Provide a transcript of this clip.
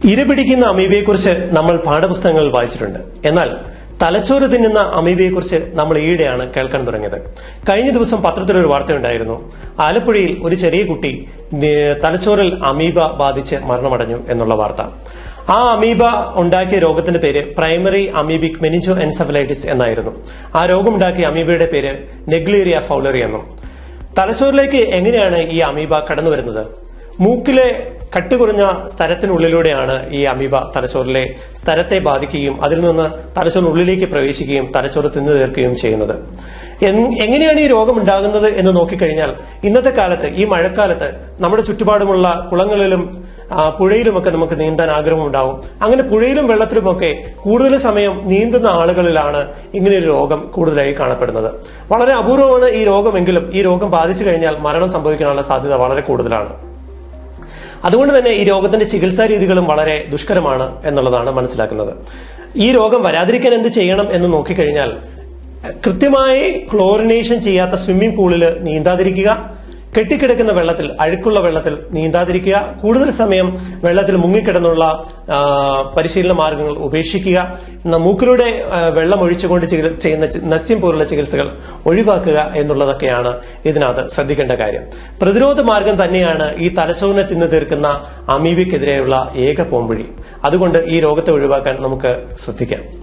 ഇരപിടിക്കുന്ന അമീബയെക്കുറിച്ച് നമ്മൾ പാഠപുസ്തകങ്ങളിൽ വായിച്ചിട്ടുണ്ട് എന്നാൽ തലച്ചോറ് തിന്നുന്ന അമീബയെക്കുറിച്ച് നമ്മൾ ഈയിടെയാണ് കേൾക്കാൻ തുടങ്ങിയത് കഴിഞ്ഞ ദിവസം പത്രത്തിലൊരു വാർത്തയുണ്ടായിരുന്നു ആലപ്പുഴയിൽ ഒരു ചെറിയ കുട്ടി നി- തലച്ചോറിൽ അമീബ ബാധിച്ച് മരണമടഞ്ഞു എന്നുള്ള വാർത്ത ആ അമീബ ഉണ്ടാക്കിയ രോഗത്തിന്റെ പേര് പ്രൈമറി അമീബിക് മെനിഞ്ചോ എൻസെഫലൈറ്റിസ് എന്നായിരുന്നു ആ രോഗമുണ്ടാക്കിയ അമീബയുടെ പേര് നെഗ്ലീറിയ ഫൗളറി എന്നും തലച്ചോറിലേക്ക് എങ്ങനെയാണ് ഈ അമീബ കടന്നു വരുന്നത് മൂക്കിലെ കട്ടി കുറഞ്ഞ സ്ഥലത്തിനുള്ളിലൂടെയാണ് ഈ അമീബ തലച്ചോറിലെ സ്ഥലത്തെ ബാധിക്കുകയും അതിൽ നിന്ന് തലച്ചോറിനുള്ളിലേക്ക് പ്രവേശിക്കുകയും തലച്ചോറ് തിന്നു തീർക്കുകയും ചെയ്യുന്നത് എൻ- എങ്ങനെയാണ് ഈ രോഗം ഉണ്ടാകുന്നത് എന്ന് നോക്കിക്കഴിഞ്ഞാൽ ഇന്നത്തെ കാലത്ത് ഈ മഴക്കാലത്ത് നമ്മുടെ ചുറ്റുപാടുമുള്ള കുളങ്ങളിലും ആ, പുഴയിലുമൊക്കെ നമുക്ക് നീന്താൻ ആഗ്രഹമുണ്ടാവും അങ്ങനെ പുഴയിലും വെള്ളത്തിലുമൊക്കെ കൂടുതൽ സമയം നീന്തുന്ന ആളുകളിലാണ് ഇങ്ങനെ ഒരു രോഗം കൂടുതലായി കാണപ്പെടുന്നത് വളരെ അപൂർവമാണ് ഈ രോഗമെങ്കിലും ഈ രോഗം ബാധിച്ചു കഴിഞ്ഞാൽ മരണം സംഭവിക്കാനുള്ള സാധ്യത വളരെ കൂടുതലാണ് അതുകൊണ്ട് തന്നെ ഈ രോഗത്തിന്റെ ചികിത്സാ രീതികളും വളരെ ദുഷ്കരമാണ് എന്നുള്ളതാണ് മനസ്സിലാക്കുന്നത് ഈ രോഗം വരാതിരിക്കാൻ എന്ത് ചെയ്യണം എന്ന് നോക്കിക്കഴിഞ്ഞാൽ കൃത്യമായി ക്ലോറിനേഷൻ ചെയ്യാത്ത സ്വിമ്മിംഗ് പൂളിൽ നീന്താതിരിക്കുക കെട്ടിക്കിടക്കുന്ന വെള്ളത്തിൽ അഴുക്കുള്ള വെള്ളത്തിൽ നീന്താതിരിക്കുക കൂടുതൽ സമയം വെള്ളത്തിൽ മുങ്ങിക്കിടന്നുള്ള ആ, പരിശീലന മാർഗങ്ങൾ ഉപേക്ഷിക്കുക ന- മൂക്കിലൂടെ ആ, വെള്ളം ഒഴിച്ചുകൊണ്ട് ചികിത്സ- ചെയ്യുന്ന ചി- നസ്യം പോലുള്ള ചികിത്സകൾ ഒഴിവാക്കുക എന്നുള്ളതൊക്കെയാണ് ഇതിനകത്ത് ശ്രദ്ധിക്കേണ്ട കാര്യം പ്രതിരോധ മാർഗം തന്നെയാണ് ഈ തലച്ചോറിനെ തിന്നു തീർക്കുന്ന അമീബയ്ക്കെതിരെയുള്ള ഏക പോംവഴി അതുകൊണ്ട് ഈ രോഗത്തെ ഒഴിവാക്കാൻ നമുക്ക് ശ്രദ്ധിക്കാം